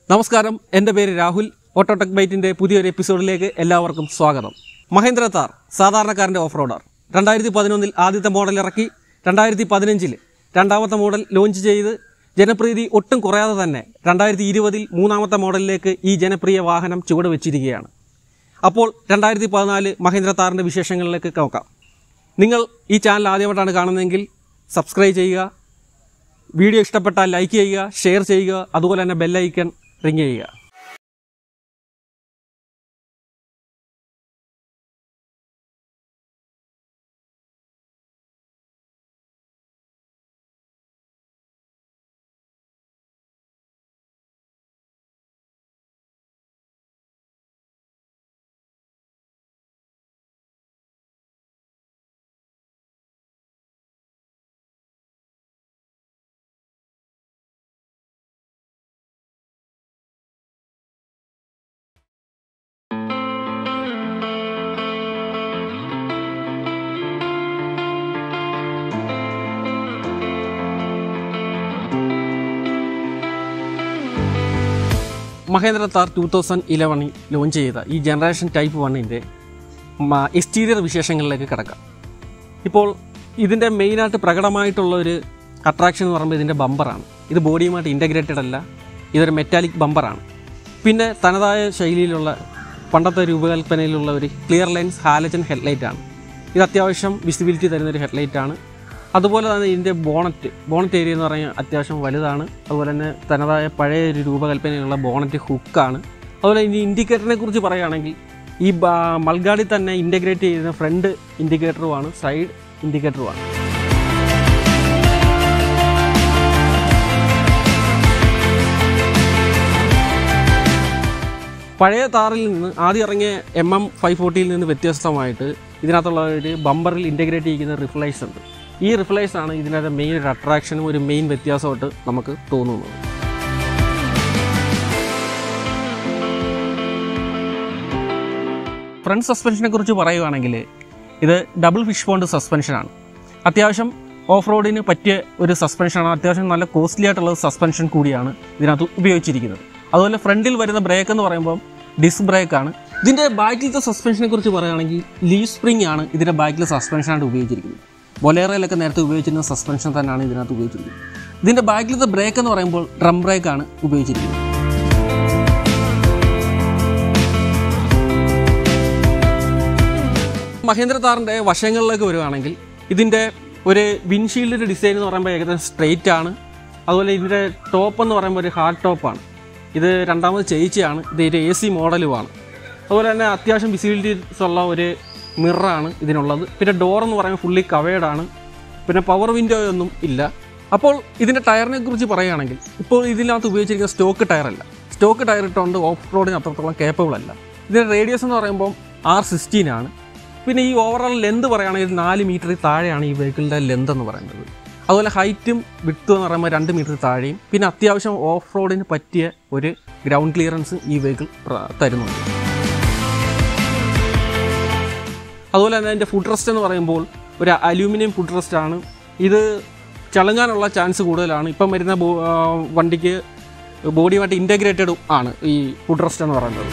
നമസ്കാരം എൻ്റെ പേര് രാഹുൽ ഓട്ടോടെക് ബൈറ്റിൻ്റെ പുതിയൊരു എപ്പിസോഡിലേക്ക് എല്ലാവർക്കും സ്വാഗതം മഹേന്ദ്ര താർ സാധാരണക്കാരൻ്റെ ഓഫ് റോഡർ രണ്ടായിരത്തി പതിനൊന്നിൽ ആദ്യത്തെ മോഡൽ ഇറക്കി രണ്ടായിരത്തി പതിനഞ്ചിൽ രണ്ടാമത്തെ മോഡൽ ലോഞ്ച് ചെയ്ത് ജനപ്രീതി ഒട്ടും കുറയാതെ തന്നെ രണ്ടായിരത്തി ഇരുപതിൽ മൂന്നാമത്തെ മോഡലിലേക്ക് ഈ ജനപ്രിയ വാഹനം ചുവട് വെച്ചിരിക്കുകയാണ് അപ്പോൾ രണ്ടായിരത്തി പതിനാല് മഹേന്ദ്ര താറിൻ്റെ വിശേഷങ്ങളിലേക്ക് നോക്കാം നിങ്ങൾ ഈ ചാനൽ ആദ്യമായിട്ടാണ് കാണുന്നതെങ്കിൽ സബ്സ്ക്രൈബ് ചെയ്യുക വീഡിയോ ഇഷ്ടപ്പെട്ടാൽ ലൈക്ക് ചെയ്യുക ഷെയർ ചെയ്യുക അതുപോലെ തന്നെ ബെല്ലൈക്കൺ റിങ് ചെയ്യുക മഹേന്ദ്ര താർ ടൂ തൗസൻഡ് ഇലവനിൽ ലോഞ്ച് ചെയ്ത ഈ ജനറേഷൻ ടൈപ്പ് വണ്ണിൻ്റെ എക്സ്റ്റീരിയർ വിശേഷങ്ങളിലേക്ക് കിടക്കാം ഇപ്പോൾ ഇതിൻ്റെ മെയിനായിട്ട് പ്രകടമായിട്ടുള്ള ഒരു അട്രാക്ഷൻ എന്ന് പറയുമ്പോൾ ഇതിൻ്റെ ബമ്പറാണ് ഇത് ബോഡിയുമായിട്ട് ഇൻ്റഗ്രേറ്റഡ് അല്ല ഇതൊരു മെറ്റാലിക് ബമ്പറാണ് പിന്നെ തനതായ ശൈലിയിലുള്ള പണ്ടത്തെ രൂപകൽപ്പനയിലുള്ള ഒരു ക്ലിയർ ലെൻസ് ഹാലജൻ ഹെഡ്ലൈറ്റ് ആണ് ഇത് അത്യാവശ്യം വിസിബിലിറ്റി തരുന്നൊരു ഹെഡ്ലൈറ്റ് ആണ് അതുപോലെ തന്നെ ഇതിൻ്റെ ബോണറ്റ് ബോണറ്റ് ഏരിയ എന്ന് പറഞ്ഞാൽ അത്യാവശ്യം വലുതാണ് അതുപോലെ തന്നെ തനതായ പഴയ ഒരു രൂപകൽപ്പനയിലുള്ള ബോണറ്റ് ഹുക്കാണ് അതുപോലെ ഇനി ഇൻഡിക്കേറ്ററിനെ കുറിച്ച് പറയുകയാണെങ്കിൽ ഈ ബ- മൾഗാടി തന്നെ ഇൻ്റഗ്രേറ്റ് ചെയ്യുന്ന ഫ്രണ്ട് ഇൻഡിക്കേറ്ററുമാണ് സൈഡ് ഇൻഡിക്കേറ്ററുമാണ് പഴയ താറിൽ നിന്ന് ആദ്യം ഇറങ്ങിയ എം എം ഫൈവ് ഫോർട്ടിയിൽ നിന്ന് വ്യത്യസ്തമായിട്ട് ഇതിനകത്തുള്ള ഒരു ബമ്പറിൽ ഇൻ്റഗ്രേറ്റ് ചെയ്യുന്ന റിഫ്ലൈസ് ഉണ്ട് ഈ റിഫ്ലൈസ് ആണ് ഇതിനകത്ത് മെയിൻ ഒരു അട്രാക്ഷനും ഒരു മെയിൻ വ്യത്യാസമായിട്ട് നമുക്ക് തോന്നുന്നത് ഫ്രണ്ട് സസ്പെൻഷനെ കുറിച്ച് പറയുകയാണെങ്കിൽ ഇത് ഡബിൾ ഫിഷ് പോണ്ട് സസ്പെൻഷനാണ് അത്യാവശ്യം ഓഫ് റോഡിന് പറ്റിയ ഒരു സസ്പെൻഷനാണ് അത്യാവശ്യം നല്ല കോസ്റ്റ്ലി ആയിട്ടുള്ള സസ്പെൻഷൻ കൂടിയാണ് ഇതിനകത്ത് ഉപയോഗിച്ചിരിക്കുന്നത് അതുപോലെ ഫ്രണ്ടിൽ വരുന്ന ബ്രേക്ക് എന്ന് പറയുമ്പോൾ ഡിസ്ക് ബ്രേക്കാണ് ഇതിൻ്റെ ബാക്കിലത്തെ സസ്പെൻഷനെ കുറിച്ച് പറയുകയാണെങ്കിൽ ലീവ് സ്പ്രിംഗ് ആണ് ഇതിൻ്റെ ബാക്കിലെ സസ്പെൻഷനായിട്ട് ഉപയോഗിച്ചിരിക്കുന്നത് ബൊലേറയിലൊക്കെ നേരത്തെ ഉപയോഗിച്ചിരുന്ന സസ്പെൻഷൻ തന്നെയാണ് ഇതിനകത്ത് ഉപയോഗിച്ചിരിക്കുന്നത് ഇതിൻ്റെ ബാക്കിലത്തെ ബ്രേക്ക് എന്ന് പറയുമ്പോൾ ഡ്രം ബ്രേക്കാണ് ഉപയോഗിച്ചിരിക്കുന്നത് മഹേന്ദ്ര താറിൻ്റെ വശങ്ങളിലേക്ക് വരുവാണെങ്കിൽ ഇതിൻ്റെ ഒരു വിൻഷീൽഡിൻ്റെ ഡിസൈൻ എന്ന് പറയുമ്പോൾ ഏകദേശം സ്ട്രെയിറ്റ് ആണ് അതുപോലെ ഇതിൻ്റെ ടോപ്പ് എന്ന് പറയുമ്പോൾ ഒരു ഹാർഡ് ടോപ്പാണ് ഇത് രണ്ടാമത് ചേച്ചിയാണ് ഇത് ഒരു എ സി മോഡലുമാണ് അതുപോലെ തന്നെ അത്യാവശ്യം വിസിബിലിറ്റീസ് ഉള്ള ഒരു മിററാണ് ഇതിനുള്ളത് പിന്നെ ഡോർ എന്ന് പറയുമ്പോൾ ഫുള്ളി കവേർഡ് ആണ് പിന്നെ പവർ വിൻഡോ ഒന്നും ഇല്ല അപ്പോൾ ഇതിൻ്റെ ടയറിനെ കുറിച്ച് പറയുകയാണെങ്കിൽ ഇപ്പോൾ ഇതിനകത്ത് ഉപയോഗിച്ചിരിക്കുന്ന സ്റ്റോക്ക് ടയറല്ല സ്റ്റോക്ക് ടയർ ഇട്ടുകൊണ്ട് ഓഫ് റോഡിന് അത്രത്തോളം കേപ്പബിൾ അല്ല ഇതിൻ്റെ റേഡിയസ് എന്ന് പറയുമ്പോൾ ആർ സിക്സ്റ്റീൻ ആണ് പിന്നെ ഈ ഓവറോൾ ലെന്ത് പറയുകയാണെങ്കിൽ നാല് മീറ്ററിൽ താഴെയാണ് ഈ വെഹിക്കിളിൻ്റെ ലെന്ത് എന്ന് പറയുന്നത് അതുപോലെ ഹൈറ്റും വിട്ടും എന്ന് പറയുമ്പോൾ രണ്ട് മീറ്റർ താഴെയും പിന്നെ അത്യാവശ്യം ഓഫ് റോഡിന് പറ്റിയ ഒരു ഗ്രൗണ്ട് ക്ലിയറൻസ് ഈ വെഹിക്കിൾ തരുന്നുണ്ട് അതുപോലെ തന്നെ അതിൻ്റെ ഫുഡ് റെസ്റ്റ് എന്ന് പറയുമ്പോൾ ഒരു അലൂമിനിയം ഫുഡ് റെസ്റ്റ് ആണ് ഇത് ചളങ്ങാനുള്ള ചാൻസ് കൂടുതലാണ് ഇപ്പം വരുന്ന ബോ- ആ, വണ്ടിക്ക് ബോഡിയുമായിട്ട് ഇൻറ്റഗ്രേറ്റഡ് ആണ് ഈ ഫുഡ് റെസ്റ്റ് എന്ന് പറയുന്നത്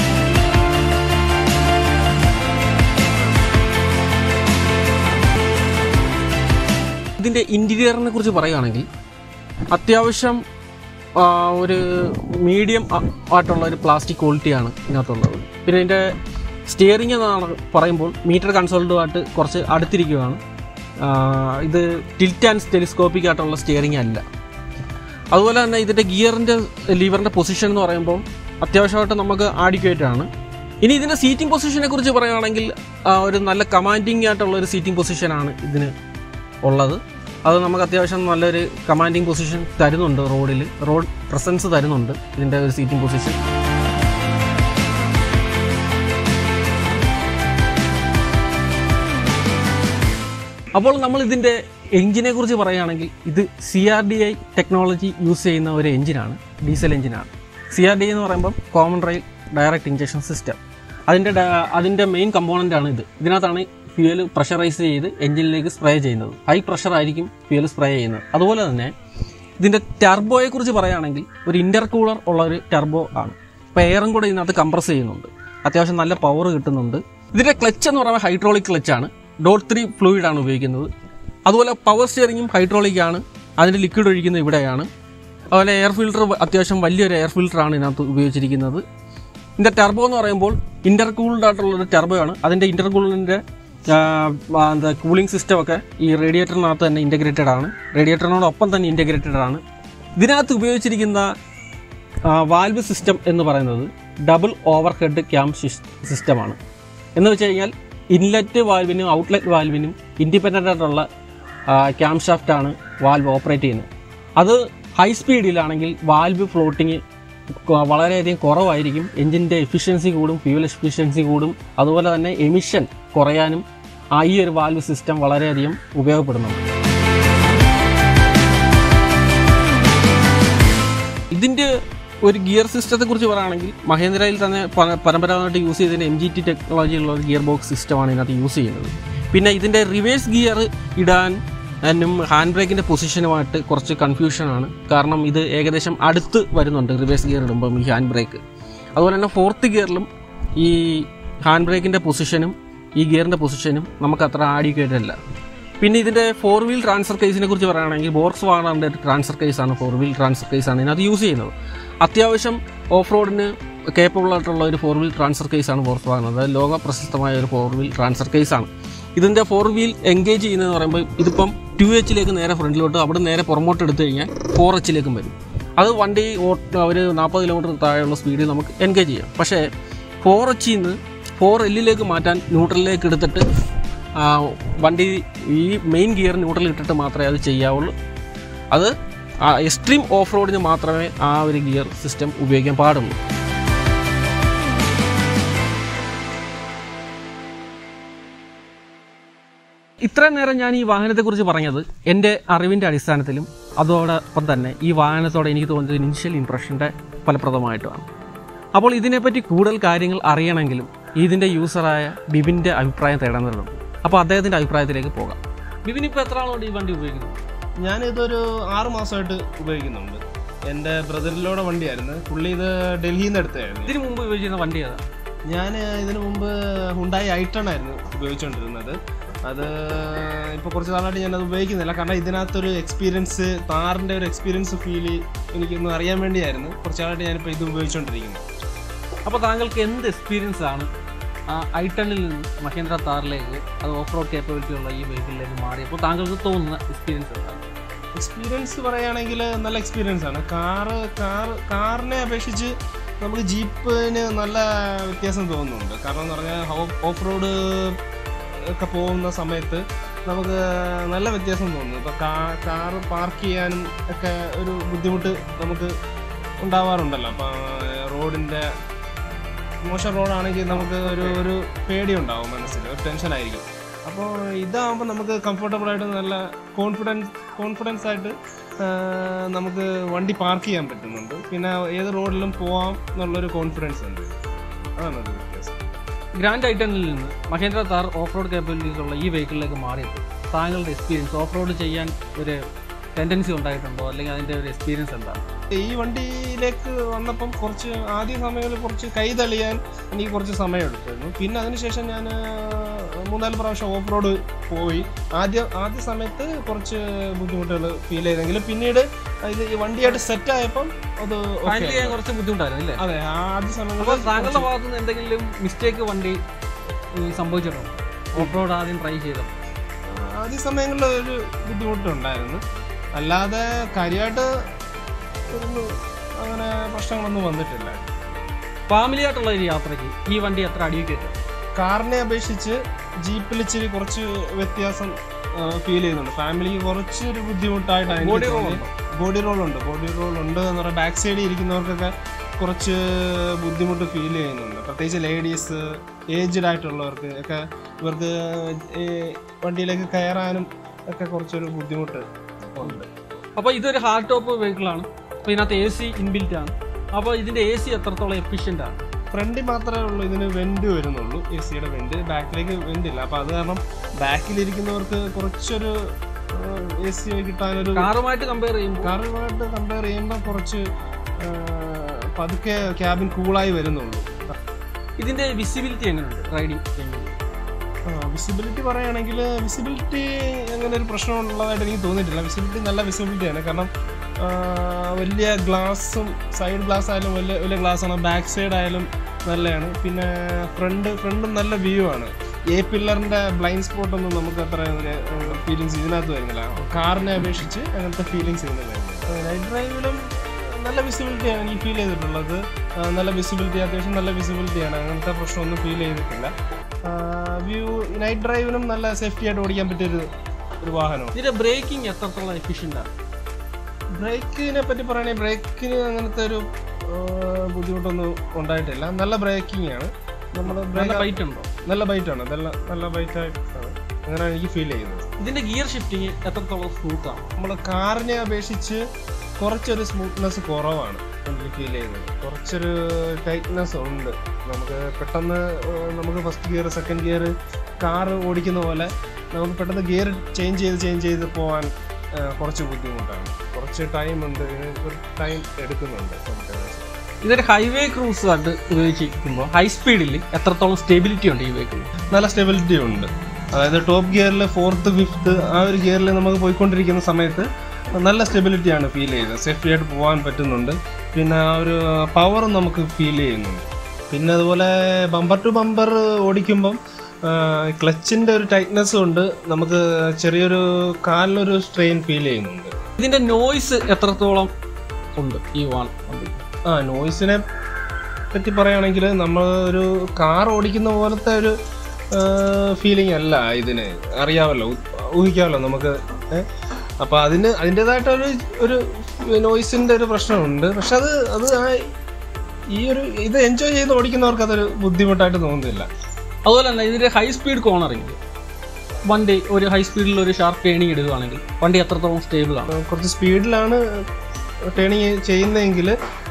ഇതിൻ്റെ ഇൻറ്റീരിയറിനെ കുറിച്ച് പറയുകയാണെങ്കിൽ അത്യാവശ്യം ആ, ഒരു മീഡിയം ആയിട്ടുള്ള ഒരു പ്ലാസ്റ്റിക് ക്വാളിറ്റിയാണ് ഇതിനകത്തുള്ളത് പിന്നെ ഇതിൻ്റെ സ്റ്റിയറിംഗ് എന്നാണ് പറയുമ്പോൾ മീറ്റർ കൺസോൾട്ടുമായിട്ട് കുറച്ച് അടുത്തിരിക്കുകയാണ് ആ, ഇത് ടിൽറ്റ് ആൻഡ് ടെലിസ്കോപ്പിക് ആയിട്ടുള്ള സ്റ്റിയറിംഗ് അല്ല അതുപോലെ തന്നെ ഇതിൻ്റെ ഗിയറിൻ്റെ ലിവറിൻ്റെ പൊസിഷൻ എന്ന് പറയുമ്പോൾ അത്യാവശ്യമായിട്ട് നമുക്ക് ആഡിക്വേറ്റ് ആണ് ഇനി ഇതിൻ്റെ സീറ്റിംഗ് പൊസിഷനെ കുറിച്ച് പറയുകയാണെങ്കിൽ ആ, ഒരു നല്ല കമാൻഡിങ് ആയിട്ടുള്ള ഒരു സീറ്റിംഗ് പൊസിഷനാണ് ഇതിന് ഉള്ളത് അത് നമുക്ക് അത്യാവശ്യം നല്ലൊരു കമാൻഡിങ് പൊസിഷൻ തരുന്നുണ്ട് റോഡിൽ റോഡ് പ്രസൻസ് തരുന്നുണ്ട് ഇതിൻ്റെ ഒരു സീറ്റിംഗ് പൊസിഷൻ അപ്പോൾ നമ്മൾ ഇതിൻ്റെ എഞ്ചിനെ കുറിച്ച് പറയുകയാണെങ്കിൽ ഇത് C R D I technology use ചെയ്യുന്ന ഒരു എഞ്ചിനാണ് ഡീസൽ എഞ്ചിനാണ് സി ആർ ഡി എന്ന് പറയുമ്പോൾ common rail direct injection system അതിൻ്റെ ഡ- അതിൻ്റെ മെയിൻ കമ്പോണൻ്റ് ആണ് ഇത് ഇതിനകത്താണ് ഫ്യൂവൽ പ്രഷറൈസ് ചെയ്ത് എഞ്ചിനിലേക്ക് സ്പ്രേ ചെയ്യുന്നത് ഹൈ പ്രഷർ ആയിരിക്കും ഫ്യൂവൽ സ്പ്രേ ചെയ്യുന്നത് അതുപോലെ തന്നെ ഇതിൻ്റെ ടർബോയെ കുറിച്ച് പറയുകയാണെങ്കിൽ ഒരു ഇൻ്റർകൂളർ ഉള്ള ഒരു ടർബോ ആണ് അപ്പോൾ എയറും കൂടെ ഇതിനകത്ത് കംപ്രസ് ചെയ്യുന്നുണ്ട് അത്യാവശ്യം നല്ല പവർ കിട്ടുന്നുണ്ട് ഇതിൻ്റെ ക്ലച്ച് എന്ന് പറയുമ്പോൾ ഹൈഡ്രോളിക് ക്ലച്ചാണ് ഡോട്ട് ത്രീ ഫ്ലൂയിഡ് ആണ് ഉപയോഗിക്കുന്നത് അതുപോലെ പവർ സ്റ്റിയറിങ്ങും ഹൈഡ്രോളിക് ആണ് അതിൻ്റെ ലിക്വിഡ് ഒഴിക്കുന്നത് ഇവിടെയാണ് അതുപോലെ എയർ ഫിൽട്ടർ അത്യാവശ്യം വലിയൊരു എയർ ഫിൽട്ടറാണ് ഇതിനകത്ത് ഉപയോഗിച്ചിരിക്കുന്നത് ഇതിൻ്റെ ടർബോ എന്ന് പറയുമ്പോൾ ഇൻ്റർകൂൾഡ് ആയിട്ടുള്ള ഒരു ടർബോ ആണ് അതിൻ്റെ ഇൻ്റർകൂളിൻ്റെ എന്താ കൂളിംഗ് സിസ്റ്റം ഒക്കെ ഈ റേഡിയേറ്ററിനകത്ത് തന്നെ ഇൻറ്റഗ്രേറ്റഡ് ആണ് റേഡിയേറ്ററിനോടൊപ്പം തന്നെ ഇൻറ്റഗ്രേറ്റഡ് ആണ് ഇതിനകത്ത് ഉപയോഗിച്ചിരിക്കുന്ന വാൽവ് സിസ്റ്റം എന്ന് പറയുന്നത് ഡബിൾ ഓവർ ഹെഡ് ക്യാം സിസ്റ്റമാണ് എന്ന് വെച്ച് കഴിഞ്ഞാൽ ഇൻലെറ്റ് വാൽവിനും ഔട്ട്ലെറ്റ് വാൽവിനും ഇൻഡിപെൻഡൻ്റ് ആയിട്ടുള്ള ക്യാം ഷാഫ്റ്റാണ് വാൽവ് ഓപ്പറേറ്റ് ചെയ്യുന്നത് അത് ഹൈ സ്പീഡിലാണെങ്കിൽ വാൽവ് ഫ്ലോട്ടിങ് വളരെയധികം കുറവായിരിക്കും എഞ്ചിൻ്റെ എഫിഷ്യൻസി കൂടും ഫ്യൂൽ എഫിഷ്യൻസി കൂടും അതുപോലെ തന്നെ എമിഷൻ കുറയാനും ആ ഈ ഒരു വാൽവ് സിസ്റ്റം വളരെയധികം ഉപയോഗപ്പെടുന്നുണ്ട് ഇതിൻ്റെ ഒരു ഗിയർ സിസ്റ്റത്തെ കുറിച്ച് പറയുകയാണെങ്കിൽ മഹേന്ദ്രയിൽ തന്നെ പ- പരമ്പരാഗതമായിട്ട് യൂസ് ചെയ്തതിൻ്റെ എം ജി ടി ടെക്നോളജിയുള്ള ഒരു ഗിയർ ബോക്സ് സിസ്റ്റമാണ് ഇതിനകത്ത് യൂസ് ചെയ്യുന്നത് പിന്നെ ഇതിൻ്റെ റിവേഴ്സ് ഗിയർ ഇടാൻ എന്നും ഹാൻഡ് ബ്രേക്കിൻ്റെ പൊസിഷനുമായിട്ട് കുറച്ച് കൺഫ്യൂഷനാണ് കാരണം ഇത് ഏകദേശം അടുത്ത് വരുന്നുണ്ട് റിവേഴ്സ് ഗിയർ ഇടുമ്പം ഈ ഹാൻഡ് ബ്രേക്ക് അതുപോലെ തന്നെ ഫോർത്ത് ഗിയറിലും ഈ ഹാൻഡ് ബ്രേക്കിൻ്റെ പൊസിഷനും ഈ ഗിയറിൻ്റെ പൊസിഷനും നമുക്ക് അത്ര ആഡിക്കേറ്റ് അല്ല പിന്നെ ഇതിൻ്റെ ഫോർ വീൽ ട്രാൻസ്ഫർ കേസിനെ കുറിച്ച് പറയുകയാണെങ്കിൽ ബോർക്സ് വാണറിൻ്റെ ട്രാൻസ്ഫർ കേസാണ് ഫോർ വീൽ ട്രാൻസ്ഫർ കേസാണ് ഇതിനകത്ത് യൂസ് ചെയ്യുന്നത് അത്യാവശ്യം ഓഫ് റോഡിന് കേപ്പബിൾ ആയിട്ടുള്ള ഒരു ഫോർ വീൽ ട്രാൻസ്ഫർ കേസാണ് ബോർക്സ് വാഗണർ അതായത് ലോക പ്രശസ്തമായ ഒരു ഫോർ വീൽ ട്രാൻസ്ഫർ കേസാണ് ഇതിൻ്റെ ഫോർ വീൽ എൻഗേജ് ചെയ്യുന്നതെന്ന് പറയുമ്പോൾ ഇതിപ്പം ടു എച്ചിലേക്ക് നേരെ ഫ്രണ്ടിലോട്ട് അവിടെ നേരെ പുറമോട്ട് എടുത്തു കഴിഞ്ഞാൽ ഫോർ എച്ചിലേക്കും വരും അത് വണ്ടി ഓട്ട് ഒരു നാൽപ്പത് കിലോമീറ്റർ താഴെയുള്ള സ്പീഡിൽ നമുക്ക് എൻഗേജ് ചെയ്യാം പക്ഷേ ഫോർ എച്ചിൽ നിന്ന് ഫോർ എല്ലിലേക്ക് മാറ്റാൻ ന്യൂട്രലിലേക്ക് എടുത്തിട്ട് ആ, വണ്ടി ഈ മെയിൻ ഗിയർ ന്യൂട്രൽ ഇട്ടിട്ട് മാത്രമേ അത് ചെയ്യാവുള്ളൂ അത് എക്സ്ട്രീം ഓഫ് റോഡിന് മാത്രമേ ആ ഒരു ഗിയർ സിസ്റ്റം ഉപയോഗിക്കാൻ പാടുള്ളൂ ഇത്രയും നേരം ഞാൻ ഈ വാഹനത്തെക്കുറിച്ച് പറഞ്ഞത് എൻ്റെ അറിവിൻ്റെ അടിസ്ഥാനത്തിലും അതോടൊപ്പം തന്നെ ഈ വാഹനത്തോടെ എനിക്ക് തോന്നിയത് ഇനിഷ്യൽ ഇംപ്രഷൻ്റെ ഫലപ്രദമായിട്ടുമാണ് അപ്പോൾ ഇതിനെപ്പറ്റി കൂടുതൽ കാര്യങ്ങൾ അറിയണമെങ്കിലും ഇതിൻ്റെ യൂസറായ ബിബിൻ്റെ അഭിപ്രായം തേടേണ്ടതുണ്ട് അപ്പോൾ അദ്ദേഹത്തിൻ്റെ അഭിപ്രായത്തിലേക്ക് പോകാം ബിബിൻ ഇപ്പോൾ എത്ര ആളുകൊണ്ട് ഈ വണ്ടി ഉപയോഗിക്കുന്നത് ഞാനിതൊരു ആറ് മാസമായിട്ട് ഉപയോഗിക്കുന്നുണ്ട് എൻ്റെ ബ്രദറിലൂടെ വണ്ടിയായിരുന്നു പുള്ളി ഇത് ഡൽഹിയിൽ നിന്ന് എടുത്തതായിരുന്നു ഇതിന് മുമ്പ് ഉപയോഗിച്ചിരുന്ന വണ്ടി ഏതാ ഞാൻ ഇതിനു മുമ്പ് ഹുണ്ടായി ഐട്ടൺ ആയിരുന്നു ഉപയോഗിച്ചുകൊണ്ടിരുന്നത് അത് ഇപ്പോൾ കുറച്ച് നാളായിട്ട് ഞാനത് ഉപയോഗിക്കുന്നില്ല കാരണം ഇതിനകത്തൊരു എക്സ്പീരിയൻസ് താറിൻ്റെ ഒരു എക്സ്പീരിയൻസ് ഫീൽ എനിക്കൊന്ന് അറിയാൻ വേണ്ടിയായിരുന്നു കുറച്ച് നാളായിട്ട് ഞാനിപ്പോൾ ഇത് ഉപയോഗിച്ചുകൊണ്ടിരിക്കുന്നത് അപ്പോൾ താങ്കൾക്ക് എന്ത് എക്സ്പീരിയൻസ് ആണ് ആ ഐട്ടണിൽ നിന്ന് മഹേന്ദ്ര താറിലേക്ക് അത് ഓഫ് റോഡ് കേപ്പബിലിറ്റി ഉള്ള ഈ വെഹിക്കിളിലേക്ക് മാറിയപ്പോൾ താങ്കൾക്ക് തോന്നുന്ന എക്സ്പീരിയൻസ് എന്താണ് എക്സ്പീരിയൻസ് പറയുകയാണെങ്കിൽ നല്ല എക്സ്പീരിയൻസ് ആണ് കാറ് കാർ കാറിനെ അപേക്ഷിച്ച് നമുക്ക് ജീപ്പിന് നല്ല വ്യത്യാസം തോന്നുന്നുണ്ട് കാരണം എന്ന് പറഞ്ഞാൽ ഓഫ് റോഡ് ഒക്കെ പോകുന്ന സമയത്ത് നമുക്ക് നല്ല വ്യത്യാസം തോന്നുന്നു ഇപ്പോൾ കാർ പാർക്ക് ചെയ്യാനും ഒക്കെ ഒരു ബുദ്ധിമുട്ട് നമുക്ക് ഉണ്ടാവാറുണ്ടല്ലോ അപ്പോൾ റോഡിൻ്റെ മോശം റോഡാണെങ്കിൽ നമുക്ക് ഒരു ഒരു പേടി ഉണ്ടാവും മനസ്സിൽ ഒരു ടെൻഷനായിരിക്കും അപ്പോൾ ഇതാകുമ്പോൾ നമുക്ക് കംഫർട്ടബിൾ ആയിട്ട് നല്ല കോൺഫിഡൻസ് കോൺഫിഡൻസ് ആയിട്ട് ആ, നമുക്ക് വണ്ടി പാർക്ക് ചെയ്യാൻ പറ്റുന്നുണ്ട് പിന്നെ ഏത് റോഡിലും പോവാം എന്നുള്ളൊരു കോൺഫിഡൻസ് ഉണ്ട് അതാണ് ഒരു വ്യത്യാസം ഗ്രാൻഡ് ഐറ്റണിൽ നിന്ന് Mahindra Thar off road capabilities ഉള്ള ഈ വെഹിക്കിളിലേക്ക് മാറിയപ്പോൾ താങ്കളുടെ എക്സ്പീരിയൻസ് ഓഫ് റോഡ് ചെയ്യാൻ ഒരു ടെൻഡൻസി ഉണ്ടായിട്ടുണ്ടോ അല്ലെങ്കിൽ അതിൻ്റെ ഒരു എക്സ്പീരിയൻസ് എന്താണ് ഈ വണ്ടിയിലേക്ക് വന്നപ്പം കുറച്ച് ആദ്യ സമയങ്ങളിൽ കുറച്ച് കൈ തള്ളിയാൻ എനിക്ക് കുറച്ച് സമയം എടുത്തിരുന്നു പിന്നെ അതിനുശേഷം ഞാൻ മൂന്നാല് പ്രാവശ്യം ഓഫ് റോഡ് പോയി ആദ്യ ആദ്യ സമയത്ത് കുറച്ച് ബുദ്ധിമുട്ടുകൾ ഫീൽ ചെയ്തെങ്കിലും പിന്നീട് ഇത് ഈ വണ്ടിയായിട്ട് സെറ്റ് ആയപ്പം അത് okay ഹാൻഡിൽ ചെയ്യാൻ ആയി. കുറച്ച് ബുദ്ധിമുട്ടായിരുന്നു അല്ലേ അതെ ആദ്യ അപ്പോൾ സമയങ്ങളിൽ താങ്കളുടെ ഭാഗത്ത് നിന്ന് എന്തെങ്കിലും മിസ്റ്റേക്ക് വണ്ടി ഉം, സംഭവിച്ചിട്ടുണ്ടോ ഓഫ് റോഡ് ആദ്യം ട്രൈ ചെയ്തപ്പോൾ ആദ്യ സമയങ്ങളിൽ ഒരു ബുദ്ധിമുട്ടുണ്ടായിരുന്നു അല്ലാതെ കാര്യമായിട്ട് ഒരു അങ്ങനെ പ്രശ്നങ്ങളൊന്നും വന്നിട്ടില്ല ഫാമിലി ആയിട്ടുള്ള ഒരു യാത്രയ്ക്ക് ഈ വണ്ടി എത്ര അടിവിക്കറ്റ് കാറിനെ അപേക്ഷിച്ച് ജീപ്പിൽ ഇച്ചിരി കുറച്ച് വ്യത്യാസം ഫീൽ ചെയ്യുന്നുണ്ട് ഫാമിലിക്ക് കുറച്ചൊരു ബുദ്ധിമുട്ടായിട്ടാണ് Body roll ഉണ്ടോ? ബോഡി റോൾ ഉണ്ട് ബോഡി റോൾ ഉണ്ട് എന്ന് പറഞ്ഞാൽ ബാക്ക് സൈഡിൽ ഇരിക്കുന്നവർക്കൊക്കെ കുറച്ച് ബുദ്ധിമുട്ട് ഫീൽ ചെയ്യുന്നുണ്ട് പ്രത്യേകിച്ച് ലേഡീസ് ഏജ്ഡ് ആയിട്ടുള്ളവർക്ക് ഒക്കെ ഇവർക്ക് ഈ വണ്ടിയിലേക്ക് കയറാനും ഒക്കെ കുറച്ചൊരു ബുദ്ധിമുട്ട് ഉണ്ട് അപ്പോൾ ഇതൊരു ഹാർഡ് ടോപ്പ് വെഹിക്കിളാണ് അപ്പോൾ ഇതിനകത്ത് എ സി ഇൻബിൽറ്റ് ആണ് അപ്പോൾ ഇതിൻ്റെ എ സി എത്രത്തോളം എഫിഷ്യൻ്റ് ആണ് ഫ്രണ്ടിൽ മാത്രമേ ഉള്ളൂ ഇതിന് വെന്റ് വരുന്നുള്ളൂ എ സിയുടെ വെന്റ് ബാക്കിലേക്ക് വെന്റ് ഇല്ല അപ്പോൾ അത് കാരണം ബാക്കിലിരിക്കുന്നവർക്ക് കുറച്ചൊരു എ സി കിട്ടാനൊരു കാറുമായിട്ട് കമ്പയർ ചെയ്യുമ്പോൾ കാറുമായിട്ട് കമ്പയർ ചെയ്യുമ്പോൾ കുറച്ച് ആ, പതുക്കെ ക്യാബിൻ കൂളായി വരുന്നുള്ളൂ ഇതിന്റെ വിസിബിലിറ്റി എങ്ങനെയുണ്ട് റൈഡിങ് ടൈമിൽ വിസിബിലിറ്റി പറയുകയാണെങ്കിൽ വിസിബിലിറ്റി അങ്ങനെ ഒരു പ്രശ്നമുള്ളതായിട്ട് എനിക്ക് തോന്നിയിട്ടില്ല വിസിബിലിറ്റി നല്ല വിസിബിലിറ്റിയാണ് കാരണം ആ, വലിയ ഗ്ലാസും സൈഡ് ഗ്ലാസ് ആയാലും വലിയ വലിയ ഗ്ലാസ് ആണ് ബാക്ക് സൈഡ് ആയാലും നല്ലതാണ് പിന്നെ ഫ്രണ്ട് ഫ്രണ്ടും നല്ല വ്യൂ ആണ് എ പില്ലറിന്റെ ബ്ലൈൻഡ് സ്പോട്ട് ഒന്നും നമുക്ക് അത്ര ഫീലിങ്സ് ഇതിനകത്ത് വരുന്നില്ല കാറിനെ അപേക്ഷിച്ച് അങ്ങനത്തെ ഫീലിങ്സ് ഇതിന് വരുന്നില്ല നൈറ്റ് ഡ്രൈവിലും നല്ല വിസിബിലിറ്റിയാണ് എനിക്ക് ഫീൽ ചെയ്തിട്ടുള്ളത് ആ, നല്ല വിസിബിലിറ്റി അത്യാവശ്യം നല്ല വിസിബിലിറ്റിയാണ് അങ്ങനത്തെ പ്രശ്നമൊന്നും ഫീൽ ചെയ്തിട്ടില്ല വ്യൂ നൈറ്റ് ഡ്രൈവിനും നല്ല സേഫ്റ്റി ആയിട്ട് ഓടിക്കാൻ പറ്റിയൊരു ഒരു വാഹനമാണ് ഇതിന്റെ ബ്രേക്കിംഗ് എത്രത്തോളം എഫിഷ്യന്റ് ആണ് ബ്രേക്കിനെ പറ്റി പറയുകയാണെങ്കിൽ ബ്രേക്കിന് അങ്ങനത്തെ ഒരു ആ, ബുദ്ധിമുട്ടൊന്നും ഉണ്ടായിട്ടില്ല നല്ല ബ്രേക്കിംഗ് ആണ് നമ്മൾ നല്ല ബൈറ്റ് ഉണ്ടോ നല്ല ബൈറ്റാണ് നല്ല നല്ല ബൈറ്റായിട്ടാണ് അങ്ങനെയാണ് എനിക്ക് ഫീൽ ചെയ്യുന്നത് ഇതിന്റെ ഗിയർ ഷിഫ്റ്റിംഗ് എത്രത്തോളം സ്മൂത്ത് ആണ് നമ്മൾ കാറിനെ അപേക്ഷിച്ച് കുറച്ചൊരു സ്മൂത്ത്നെസ് കുറവാണ് എനിക്ക് ഫീൽ ചെയ്യുന്നത് കുറച്ചൊരു ടൈറ്റ്നെസ് ഉണ്ട് നമുക്ക് പെട്ടെന്ന് ഏഹ്, നമുക്ക് first gear second gear car ഓടിക്കുന്ന പോലെ നമുക്ക് പെട്ടെന്ന് ഗിയർ ചേഞ്ച് ചെയ്ത് ചേഞ്ച് ചെയ്ത് പോകാൻ ഏഹ്, കുറച്ച് ബുദ്ധിമുട്ടാണ് കുറച്ച് ടൈം ഉണ്ട് ഇതിന് ഒരു ടൈം എടുക്കുന്നുണ്ട് നമുക്ക് ഇതൊരു ഹൈവേ ക്രൂസ് ആയിട്ട് ഉപയോഗിക്കുമ്പോൾ ഹൈ സ്പീഡിൽ എത്രത്തോളം സ്റ്റെബിലിറ്റി ഉണ്ട് ഈ വെഹിക്കിൾ നല്ല സ്റ്റെബിലിറ്റി ഉണ്ട് അതായത് ടോപ്പ് ഗിയറിൽ ഫോർത്ത് ഫിഫ്ത്ത് ആ ഒരു ഗിയറിൽ നമുക്ക് പോയിക്കൊണ്ടിരിക്കുന്ന സമയത്ത് നല്ല സ്റ്റെബിലിറ്റിയാണ് ഫീൽ ചെയ്യുന്നത് സേഫ്റ്റി ആയിട്ട് പോകാൻ പറ്റുന്നുണ്ട് പിന്നെ ആ ഒരു പവറും നമുക്ക് ഫീൽ ചെയ്യുന്നുണ്ട് പിന്നെ അതുപോലെ ബമ്പർ ടു ബമ്പർ ഓടിക്കുമ്പം ക്ലച്ചിൻ്റെ ഒരു ടൈറ്റ്നെസ് കൊണ്ട് നമുക്ക് ചെറിയൊരു കാലിനൊരു സ്ട്രെയിൻ ഫീൽ ചെയ്യുന്നുണ്ട് ഇതിന്റെ നോയ്സ് എത്രത്തോളം ഉണ്ട് ഈ വാൺ ആ നോയ്സിനെ പറ്റി പറയുകയാണെങ്കിൽ നമ്മൾ ഒരു കാർ ഓടിക്കുന്ന പോലത്തെ ഒരു ഫീലിംഗ് അല്ല ഇതിന് അറിയാമല്ലോ ഊ- ഊഹിക്കാമല്ലോ നമുക്ക് ഏഹ്? അപ്പോൾ അതിന് അതിൻ്റെതായിട്ടൊരു ഒരു നോയ്സിൻ്റെ ഒരു പ്രശ്നമുണ്ട് പക്ഷെ അത് അത് ആ ഈ ഒരു ഇത് എൻജോയ് ചെയ്ത് ഓടിക്കുന്നവർക്ക് അതൊരു ബുദ്ധിമുട്ടായിട്ട് തോന്നുന്നില്ല അതുപോലെ തന്നെ ഇതിന്റെ ഹൈ സ്പീഡ് കോണറിങ് വണ്ടി ഒരു ഹൈ സ്പീഡിൽ ഒരു ഷാർപ്പ് ടേണിങ് എടുക്കുകയാണെങ്കിൽ വണ്ടി എത്രത്തോളം സ്റ്റേബിൾ ആണ് കുറച്ച് സ്പീഡിലാണ് ടേണിങ് ചെയ്യുന്നതെങ്കിൽ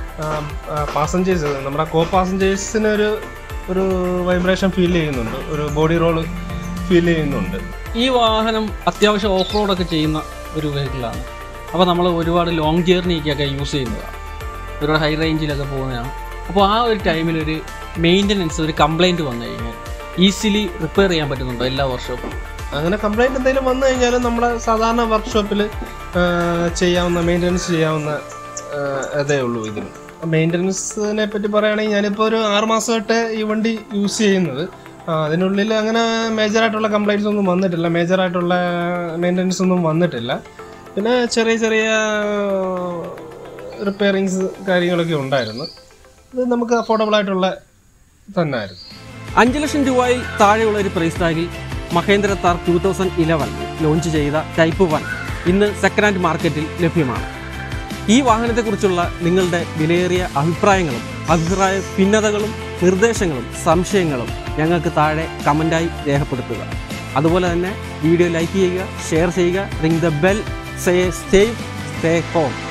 പാസഞ്ചേഴ്സ് നമ്മുടെ കോ പാസഞ്ചേഴ്സിന് ഒരു ഒരു വൈബ്രേഷൻ ഫീൽ ചെയ്യുന്നുണ്ട് ഒരു ബോഡി റോള് ഫീൽ ചെയ്യുന്നുണ്ട് ഈ വാഹനം അത്യാവശ്യം ഓഫ് റോഡൊക്കെ ചെയ്യുന്ന ഒരു വെഹിക്കിളാണ് അപ്പോൾ നമ്മൾ ഒരുപാട് ലോങ് ജേർണിക്കൊക്കെ യൂസ് ചെയ്യുന്നതാണ് ഒരുപാട് ഹൈ റേഞ്ചിലൊക്കെ പോകുന്നതാണ് അപ്പോൾ ആ ഒരു ടൈമിൽ ഒരു മെയിൻ്റനൻസ് ഒരു കംപ്ലൈൻറ്റ് വന്നു കഴിഞ്ഞാൽ ഈസിലി റിപ്പയർ ചെയ്യാൻ പറ്റുന്നുണ്ടോ എല്ലാ വർഷവും അങ്ങനെ കംപ്ലൈൻറ്റ് എന്തെങ്കിലും വന്നു കഴിഞ്ഞാൽ നമ്മുടെ സാധാരണ വർക്ക്ഷോപ്പിൽ ചെയ്യാവുന്ന മെയിൻ്റനൻസ് ചെയ്യാവുന്ന ആ, ഇതേ ഉള്ളൂ ഇതിന് മെയിൻ്റനൻസിനെ പറ്റി പറയുകയാണെങ്കിൽ ഞാനിപ്പോൾ ഒരു ആറ് മാസമായിട്ട് ഈ വണ്ടി യൂസ് ചെയ്യുന്നത് ആ, അതിനുള്ളിൽ അങ്ങനെ മേജറായിട്ടുള്ള കംപ്ലൈൻറ്റ്സ് ഒന്നും വന്നിട്ടില്ല മേജറായിട്ടുള്ള മെയിൻ്റനൻസ് ഒന്നും വന്നിട്ടില്ല പിന്നെ ചെറിയ ചെറിയ റിപ്പയറിങ്സ് കാര്യങ്ങളൊക്കെ ഉണ്ടായിരുന്നു ഇത് നമുക്ക് അഫോർഡബിൾ ആയിട്ടുള്ള തന്നെ ആയിരുന്നു അഞ്ച് ലക്ഷം രൂപയിൽ താഴെയുള്ള ഒരു പ്രൈസ് ടാഗിൽ Mahindra Thar two thousand eleven launch ചെയ്ത ടൈപ്പ് വൺ ഇന്ന് സെക്കൻഡ് ഹാൻഡ് മാർക്കറ്റിൽ ലഭ്യമാണ് ഈ വാഹനത്തെക്കുറിച്ചുള്ള നിങ്ങളുടെ വിലയേറിയ അഭിപ്രായങ്ങളും അഭിപ്രായ ഭിന്നതകളും നിർദ്ദേശങ്ങളും സംശയങ്ങളും ഞങ്ങൾക്ക് താഴെ കമൻറ്റായി രേഖപ്പെടുത്തുക അതുപോലെ തന്നെ വീഡിയോ ലൈക്ക് ചെയ്യുക ഷെയർ ചെയ്യുക ring the bell say safe stay home